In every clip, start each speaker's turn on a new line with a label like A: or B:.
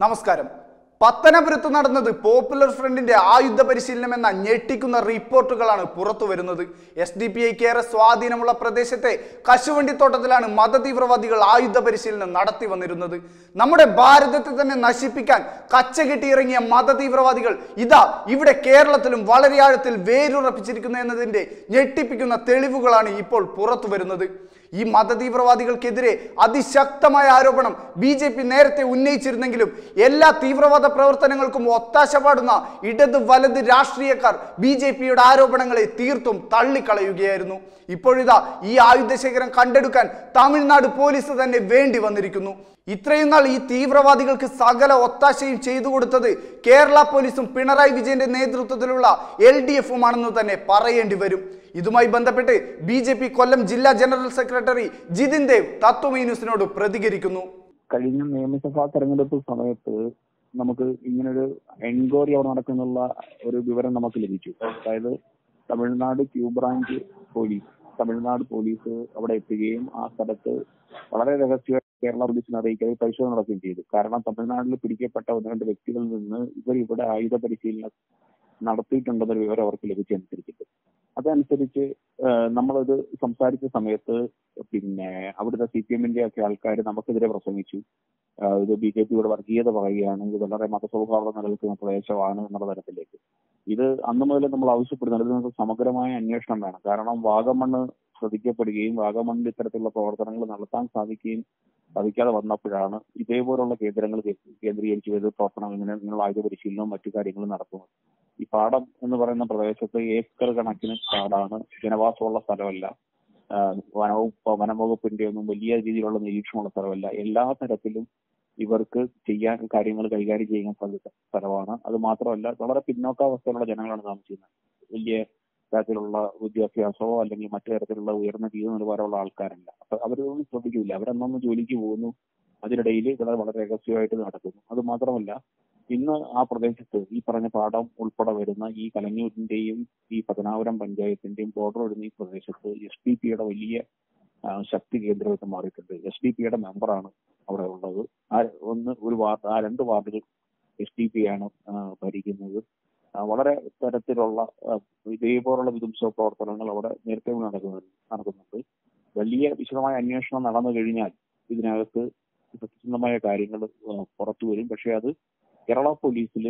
A: നമസ്കാരം പത്തനപുരത്ത് നടന്നത് പോപ്പുലർ ഫ്രണ്ടിന്റെ ആയുധ പരിശീലനം എന്ന ഞെട്ടിക്കുന്ന റിപ്പോർട്ടുകളാണ് പുറത്തു വരുന്നത് എസ് ഡി പി ഐക്ക് ഏറെ സ്വാധീനമുള്ള പ്രദേശത്തെ കശുവണ്ടിത്തോട്ടത്തിലാണ് മതതീവ്രവാദികൾ ആയുധ പരിശീലനം നടത്തി വന്നിരുന്നത് നമ്മുടെ ഭാരതത്തെ തന്നെ നശിപ്പിക്കാൻ കച്ചകെട്ടിയിറങ്ങിയ മതതീവ്രവാദികൾ ഇതാ ഇവിടെ കേരളത്തിലും വളരെ ആഴത്തിൽ വേരുറപ്പിച്ചിരിക്കുന്നു എന്നതിന്റെ ഞെട്ടിപ്പിക്കുന്ന തെളിവുകളാണ് ഇപ്പോൾ പുറത്തു വരുന്നത് ഈ മതതീവ്രവാദികൾക്കെതിരെ അതിശക്തമായ ആരോപണം ബി ജെ പി നേരത്തെ ഉന്നയിച്ചിരുന്നെങ്കിലും എല്ലാ തീവ്രവാദ പ്രവർത്തനങ്ങൾക്കും ഒത്താശ പാടുന്ന ഇടത് വലത് രാഷ്ട്രീയക്കാർ ബി ജെ പിയുടെ ആരോപണങ്ങളെ തീർത്തും തള്ളിക്കളയുകയായിരുന്നു ഇപ്പോഴിതാ ഈ ആയുധശേഖരം കണ്ടെടുക്കാൻ തമിഴ്നാട് പോലീസ് തന്നെ വേണ്ടി വന്നിരിക്കുന്നു ഇത്രയും നാൾ ഈ തീവ്രവാദികൾക്ക് സകല ഒത്താശയും ചെയ്തു കൊടുത്തത് കേരള പോലീസും പിണറായി വിജയന്റെ നേതൃത്വത്തിലുള്ള എൽ ഡി എഫുമാണെന്ന് തന്നെ പറയേണ്ടി വരും ഇതുമായി ബന്ധപ്പെട്ട് ബി ജെ പി കൊല്ലം ജില്ലാ ജനറൽ സെക്രട്ടറി ജിതിൻ ദേവ് തത്വമീ ന്യൂസിനോട് പ്രതികരിക്കുന്നു
B: കഴിഞ്ഞ നിയമസഭാ തെരഞ്ഞെടുപ്പ് സമയത്ത് നമുക്ക് ഇങ്ങനൊരു എൻക്വയറി അവിടെ നടക്കുന്നുള്ള ഒരു വിവരം നമുക്ക് ലഭിച്ചു അതായത് Tamil Nadu Q branch police Tamil Nadu police അവിടെ എത്തുകയും ആ സ്ഥലത്ത് വളരെ രഹസ്യ കേരള പോലീസിനെ അറിയിക്കുകയും പരിശോധന നടത്തുകയും ചെയ്തു കാരണം തമിഴ്നാട്ടിൽ പിടിക്കപ്പെട്ട ഒന്ന് രണ്ട് വ്യക്തികളിൽ നിന്ന് ഇവർ ഇവിടെ ആയുധ പരിശീലനം നടത്തിയിട്ടുണ്ടെന്നൊരു വിവരം അവർക്ക് ലഭിച്ചനുസരിച്ചിട്ട് അതനുസരിച്ച് ഏഹ് നമ്മളത് സംസാരിച്ച സമയത്ത് പിന്നെ അവിടുത്തെ സി പി എമ്മിന്റെ ഒക്കെ ആൾക്കാർ നമുക്കെതിരെ പ്രസംഗിച്ചു ആഹ് ഇത് ബി ജെ പിയുടെ വർഗീയത പറയുകയാണ് ഇത് വളരെ മതസൗഹാർദ്ദം നിലനിൽക്കുന്ന പ്രദേശമാണ് എന്നുള്ള തരത്തിലേക്ക് ഇത് അന്ന് മുതൽ നമ്മൾ ആവശ്യപ്പെടുന്നത് ഇതിനകത്ത് സമഗ്രമായ അന്വേഷണം വേണം കാരണം വാഗമണ്ണ് ശ്രദ്ധിക്കപ്പെടുകയും വാഗമണ്ണിൽ ഇത്തരത്തിലുള്ള പ്രവർത്തനങ്ങൾ നടത്താൻ സാധിക്കുകയും സാധിക്കാതെ വന്നപ്പോഴാണ് ഇതേപോലുള്ള കേന്ദ്രങ്ങൾ കേ- കേന്ദ്രീകരിച്ച് ചെയ്ത് പ്രവർത്തനം ഇങ്ങനെ ഇങ്ങനെയുള്ള ആയുധ പരിശീലനവും മറ്റു കാര്യങ്ങളും നടത്തുന്നത് ഈ പാടം എന്ന് പറയുന്ന പ്രദേശത്ത് ഏക്കർ കണക്കിന് കാടാണ് ജനവാസമുള്ള സ്ഥലമല്ല ആഹ് വനവകുപ്പ് വനംവകുപ്പിന്റെ ഒന്നും വലിയ രീതിയിലുള്ള നിരീക്ഷണമുള്ള സ്ഥലമല്ല എല്ലാ തരത്തിലും ഇവർക്ക് ചെയ്യാൻ കാര്യങ്ങൾ കൈകാര്യം ചെയ്യാൻ സാധിച്ച സ്ഥലമാണ് അത് മാത്രമല്ല വളരെ പിന്നോക്കാവസ്ഥയിലുള്ള ജനങ്ങളാണ് താമസിക്കുന്നത് വലിയ തരത്തിലുള്ള വിദ്യാഭ്യാസമോ അല്ലെങ്കിൽ മറ്റു തരത്തിലുള്ള ഉയർന്ന ജീവിത നിലവാരമുള്ള ആൾക്കാരല്ല അപ്പൊ അവരൊന്നും ശ്രദ്ധിക്കില്ല അവരന്നൊന്ന് ജോലിക്ക് പോകുന്നു അതിനിടയിൽ വളരെ വളരെ രഹസ്യമായിട്ട് നടക്കുന്നു അത് മാത്രമല്ല ഇന്ന് ആ പ്രദേശത്ത് ഈ പറഞ്ഞ പാടം ഉൾപ്പെടെ വരുന്ന ഈ കലഞ്ഞൂരിന്റെയും ഈ പത്തനാപുരം പഞ്ചായത്തിന്റെയും ബോർഡർ വരുന്ന ഈ പ്രദേശത്ത് എസ് ഡി പിയുടെ വലിയ ആ, ശക്തി കേന്ദ്രമായിട്ട് മാറിയിട്ടുണ്ട് എസ് ഡി പിയുടെ മെമ്പറാണ് അവിടെ ഉള്ളത് ആ ഒന്ന് ഒരു വാർഡ് ആ രണ്ട് വാർഡുകൾ എസ് ഡി പി ആണ് ആ, ഭരിക്കുന്നത് ആ, വളരെ തരത്തിലുള്ള ആ, ഇതേപോലുള്ള വിധ്വംസ പ്രവർത്തനങ്ങൾ അവിടെ നേരത്തെ നടക്കുന്നുണ്ട് നടക്കുന്നുണ്ട് വലിയ വിശദമായ അന്വേഷണം നടന്നു കഴിഞ്ഞാൽ ഇതിനകത്ത് സത്യസന്ധമായ കാര്യങ്ങൾ പുറത്തു വരും പക്ഷെ അത് കേരള പോലീസിൽ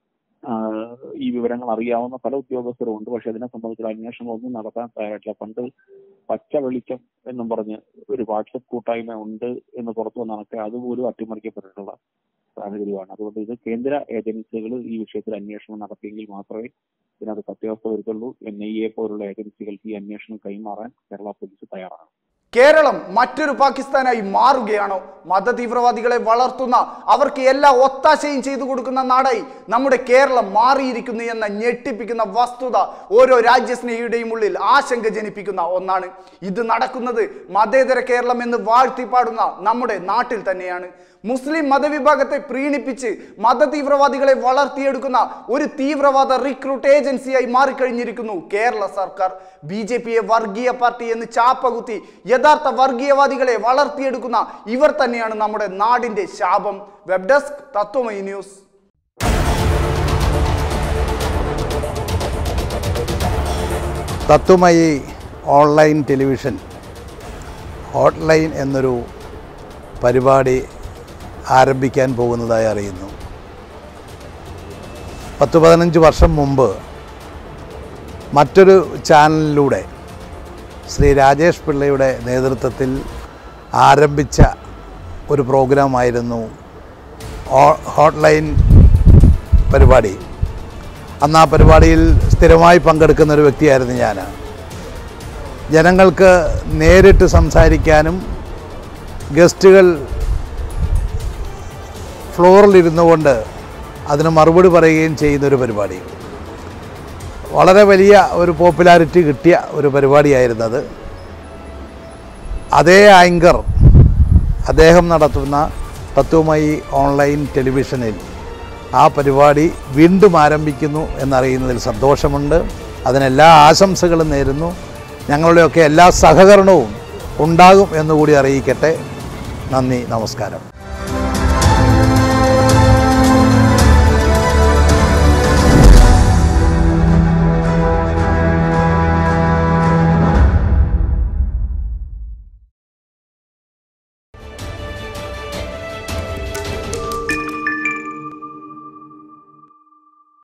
B: ഈ വിവരങ്ങൾ അറിയാവുന്ന പല ഉദ്യോഗസ്ഥരും ഉണ്ട് പക്ഷെ അതിനെ സംബന്ധിച്ചുള്ള അന്വേഷണങ്ങളൊന്നും നടത്താൻ തയ്യാറായിട്ടില്ല പണ്ട് പച്ച വെളിച്ചം എന്നും പറഞ്ഞ് ഒരു വാട്സപ്പ് കൂട്ടായ്മ ഉണ്ട് എന്ന് പുറത്തു വന്നതൊക്കെ അതുപോലും അട്ടിമറിക്കപ്പെട്ടിട്ടുള്ള സാഹചര്യമാണ് അതുകൊണ്ട് ഇത് കേന്ദ്ര ഏജൻസികൾ ഈ വിഷയത്തിൽ അന്വേഷണം നടത്തിയെങ്കിൽ മാത്രമേ ഇതിനകത്ത് സത്യാവസ്ഥ വരുത്തുള്ളൂ എൻ ഐ എ പോലുള്ള ഏജൻസികൾക്ക് ഈ അന്വേഷണം കൈമാറാൻ കേരള പോലീസ് തയ്യാറാണ്
A: കേരളം മറ്റൊരു പാകിസ്ഥാനായി മാറുകയാണോ മതതീവ്രവാദികളെ വളർത്തുന്ന അവർക്ക് എല്ലാ ഒത്താശയും ചെയ്തു കൊടുക്കുന്ന നാടായി നമ്മുടെ കേരളം മാറിയിരിക്കുന്നു എന്ന ഞെട്ടിപ്പിക്കുന്ന വസ്തുത ഓരോ രാജ്യസ്നേഹിയുടെയും ഉള്ളിൽ ആശങ്ക ജനിപ്പിക്കുന്ന ഒന്നാണ് ഇത് നടക്കുന്നത് മതേതര കേരളം എന്ന് വാഴ്ത്തിപ്പാടുന്ന നമ്മുടെ നാട്ടിൽ തന്നെയാണ് മുസ്ലിം മതവിഭാഗത്തെ പ്രീണിപ്പിച്ച് മതതീവ്രവാദികളെ വളർത്തിയെടുക്കുന്ന ഒരു തീവ്രവാദ റിക്രൂട്ട് ഏജൻസിയായി മാറിക്കഴിഞ്ഞിരിക്കുന്നു കേരള സർക്കാർ ബി ജെ പിയെ വർഗീയ പാർട്ടി എന്ന് ചാപ്പകുത്തി യഥാർത്ഥ വർഗീയവാദികളെ വളർത്തിയെടുക്കുന്ന ഇവർ തന്നെയാണ് നമ്മുടെ നാടിന്റെ ശാപം web desk Tatwamayi news
C: Tatwamayi online television hotline എന്നൊരു പരിപാടി ആരംഭിക്കാൻ പോകുന്നതായി അറിയുന്നു പത്ത് പതിനഞ്ച് വർഷം മുമ്പ് മറ്റൊരു ചാനലിലൂടെ ശ്രീ രാജേഷ് പിള്ളയുടെ നേതൃത്വത്തിൽ ആരംഭിച്ച ഒരു പ്രോഗ്രാമായിരുന്നു ഹോ- ഹോട്ട്ലൈൻ പരിപാടി അന്ന് ആ പരിപാടിയിൽ സ്ഥിരമായി പങ്കെടുക്കുന്ന ഒരു വ്യക്തിയായിരുന്നു ഞാൻ ജനങ്ങൾക്ക് നേരിട്ട് സംസാരിക്കാനും ഗസ്റ്റുകൾ ഫ്ലോറിലിരുന്നു കൊണ്ട് അതിന് മറുപടി പറയുകയും ചെയ്യുന്ന ഒരു പരിപാടി വളരെ വലിയ ഒരു പോപ്പുലാരിറ്റി കിട്ടിയ ഒരു പരിപാടിയായിരുന്നത് അതേ ആങ്കർ അദ്ദേഹം നടത്തുന്ന തത്വമയി ഓൺലൈൻ ടെലിവിഷനിൽ ആ പരിപാടി വീണ്ടും ആരംഭിക്കുന്നു എന്നറിയുന്നതിൽ സന്തോഷമുണ്ട് അതിനെല്ലാ ആശംസകളും നേരുന്നു ഞങ്ങളുടെയൊക്കെ എല്ലാ സഹകരണവും ഉണ്ടാകും എന്നുകൂടി അറിയിക്കട്ടെ നന്ദി നമസ്കാരം